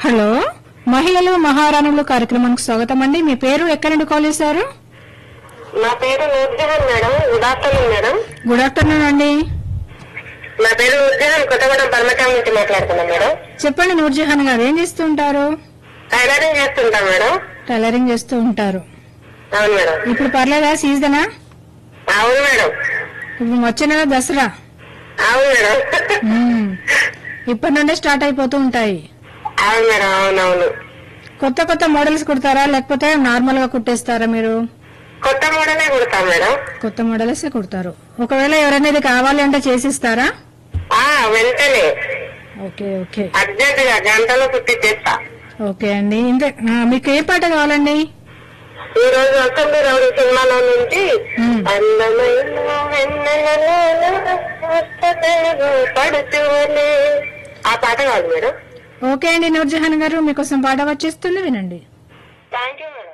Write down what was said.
Hello మహిళలు మహారాణులు కార్యక్రమానికి స్వాగతం అండి మీ పేరు ఎక్కడి నుండి కాల్ చేశారు నా పేరు Noorjahan madam good afternoon madam good afternoon అండి నా పేరు నూర్జహాన్ కొత్తగూడెం పరమకాం నుంచి మాట్లాడుతున్నాం మేడం చెప్పండి నూర్జహాన్ గారు ఏం చేస్తూ ఉంటారు టైలరింగ్ చేస్తుంటాం మేడం టైలరింగ్ చేస్తూ ఉంటారు అవును మేడం ఇప్పుడు పర్లేదా సీజనా అవును మేడం ఇప్పుడు వచ్చే నెల దసరా అవును మేడం మ్మ్. ఇప్పటి నుండే స్టార్ట్ అయిపోతూ ఉంటాయి అవును మేడం అవునవును కొత్త కొత్త మోడల్స్ కుడతారా లేకపోతే నార్మల్ గా కుట్టేస్తారా మీరు కొత్త మోడలే కుడతాం మేడం కొత్త మోడల్స్ కుడతారు ఒకవేళ ఎవరైనా ఇది కావాలి అంటే చేసిస్తారా ఆ వెంటనే ఓకే ఓకే అర్జెంట్ గా గంటలో పుట్టి చేస్తా ఓకే అండి ఇంకా ఆ, మీకు ఏ పాట కావాలండి ఈ రోజు వసంత రౌడి సినిమాలో నుంచి మ్మ్. అందమైన వెన్నెలలో వస్తదేవో పడుతూనే ఆ పాట కాదు మేడం ఓకే అండి నూర్జహాన్ గారు మీకోసం పాట వచ్చేస్తుంది వినండి థ్యాంక్ యూ మేడం